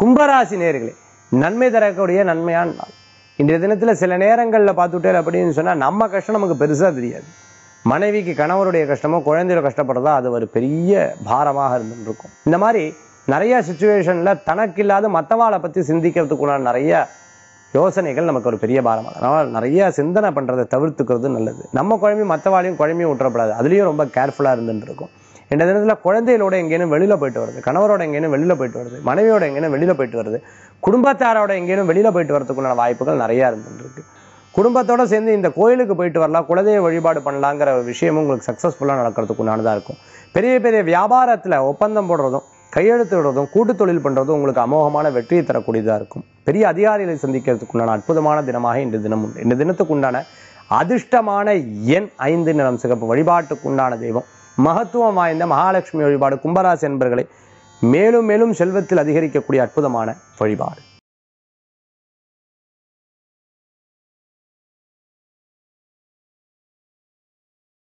கும்பராசி நேர்களே நன்மை தரக்கூடிய நன்மையான நாள் இன்றைய தினத்தில் சில நேரங்களில் பார்த்துட்டே அப்படின்னு சொன்னால் நம்ம கஷ்டம் நமக்கு பெருசாக தெரியாது மனைவிக்கு கணவருடைய கஷ்டமோ குழந்தையோட கஷ்டப்படுறதா அது ஒரு பெரிய பாரமாக இருந்துட்டு இருக்கும் இந்த மாதிரி நிறைய சுச்சுவேஷனில் தனக்கில்லாத மற்றவாளை பற்றி சிந்திக்கிறதுக்குள்ள நிறைய யோசனைகள் நமக்கு ஒரு பெரிய பாரமாக அதனால் நிறைய சிந்தனை பண்ணுறதை தவிர்த்துக்கிறது நல்லது நம்ம குழம்பி மற்றவாளையும் குழம்பையும் விட்டுறப்படாது அதுலேயும் ரொம்ப கேர்ஃபுல்லாக இருந்துட்டு இருக்கும் இந்த தினத்தில் குழந்தைகளோட எங்கேயும் வெளியில் போயிட்டு வருது கணவரோட எங்கேயும் வெளியில் போயிட்டு வருது மனைவியோட எங்கேயும் வெளியில் போயிட்டு வருது குடும்பத்தாரோட எங்கேயும் வெளியில் போயிட்டு வரதுக்குண்டான வாய்ப்புகள் நிறையா இருந்துட்டு இருக்கு குடும்பத்தோட சேர்ந்து இந்த கோயிலுக்கு போயிட்டு வரலாம் குலதெய்வ வழிபாடு பண்ணலாங்கிற ஒரு விஷயமும் உங்களுக்கு சக்ஸஸ்ஃபுல்லாக நடக்கிறதுக்கு உண்டானதாக இருக்கும் பெரிய பெரிய வியாபாரத்தில் ஒப்பந்தம் போடுறதும் கையெழுத்து விடுறதும் கூட்டு தொழில் பண்ணுறதும் உங்களுக்கு அமோகமான வெற்றியை தரக்கூடியதாக இருக்கும் பெரிய அதிகாரிகளை சந்திக்கிறதுக்கு உண்டான அற்புதமான தினமாக இன்று தினம் உண்டு இந்த தினத்துக்கு உண்டான அதிர்ஷ்டமான எண் ஐந்து நிறம் சிகப்பு வழிபாட்டுக்கு உண்டான தெய்வம் மகத்துவம் வாய்ந்த மகாலட்சுமி வழிபாடு கும்பராசி என்பர்களை மேலும் மேலும் செல்வத்தில் அதிகரிக்கக்கூடிய அற்புதமான வழிபாடு